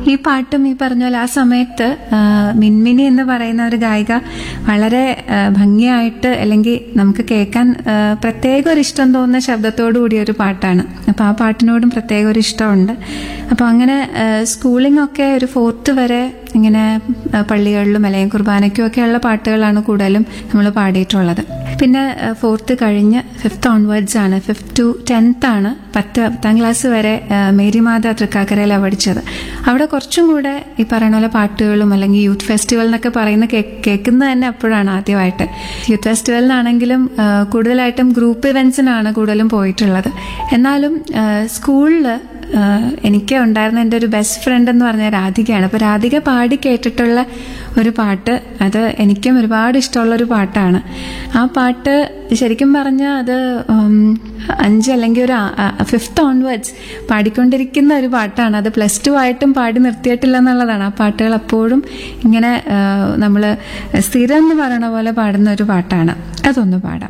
ഈ പാട്ടും ഈ പറഞ്ഞ പോലെ ആ സമയത്ത് ആ, മിൻമിനി എന്ന് പറയുന്ന ഒരു ഗായിക വളരെ ആ, ഭംഗിയായിട്ട് അല്ലെങ്കിൽ നമുക്ക് കേൾക്കാൻ ആ, പ്രത്യേക ഒരു ഇഷ്ടം തോന്നുന്ന ശബ്ദത്തോടു കൂടിയ ഒരു പാട്ടാണ് അപ്പോൾ ആ പാട്ടിനോടും പ്രത്യേക ഒരു ഇഷ്ടമുണ്ട് അപ്പോൾ അങ്ങനെ സ്കൂളിംഗ് ഒക്കെ ഒരു ഫോർത്ത് വരെ ഇങ്ങനെ ആ, പള്ളികളിലും അല്ലെങ്കിൽ കുർബാനയ്ക്കും ഒക്കെയുള്ള പാട്ടുകളാണ് കൂടുതലും നമ്മൾ പാടിയിട്ടുള്ളത് പിന്നെ ഫോർത്ത് കഴിഞ്ഞ് ഫിഫ്ത്ത് ഓൺവേർഡ്സ് ആണ് ഫിഫ്ത്ത് ടു ടെൻത്ത് ആണ് പത്ത് പത്താം ക്ലാസ് വരെ ആ, മേരിമാത തൃക്കാക്കരയിലാണ് പഠിച്ചത് അവിടെ കുറച്ചും കൂടെ ഈ പറയുന്ന പോലെ പാട്ടുകളും അല്ലെങ്കിൽ യൂത്ത് ഫെസ്റ്റിവൽ എന്നൊക്കെ പറയുന്ന കേ- കേൾക്കുന്നത് തന്നെ അപ്പോഴാണ് ആദ്യമായിട്ട് യൂത്ത് ഫെസ്റ്റിവലിനാണെങ്കിലും ആ, കൂടുതലായിട്ടും ഗ്രൂപ്പ് ഇവൻസിനാണ് കൂടുതലും പോയിട്ടുള്ളത് എന്നാലും സ്കൂളിൽ എനിക്ക് ഉണ്ടായിരുന്ന എൻ്റെ ഒരു ബെസ്റ്റ് ഫ്രണ്ട് എന്ന് പറഞ്ഞാൽ രാധികയാണ് അപ്പോൾ രാധിക പാടി കേട്ടിട്ടുള്ള ഒരു പാട്ട് അത് എനിക്കും ഒരുപാട് ഇഷ്ടമുള്ള ഒരു പാട്ടാണ് ആ പാട്ട് ശരിക്കും പറഞ്ഞാൽ അത് ഉം, അഞ്ച് അല്ലെങ്കിൽ ഒരു ഫിഫ്ത്ത് ഓൺവേർഡ്സ് പാടിക്കൊണ്ടിരിക്കുന്ന ഒരു പാട്ടാണ് അത് പ്ലസ് ടു ആയിട്ടും പാടി നിർത്തിയിട്ടില്ല എന്നുള്ളതാണ് ആ പാട്ടുകൾ അപ്പോഴും ഇങ്ങനെ നമ്മൾ സ്ഥിരം എന്ന് പറയണ പോലെ പാടുന്ന ഒരു പാട്ടാണ് അതൊന്ന് പാടാം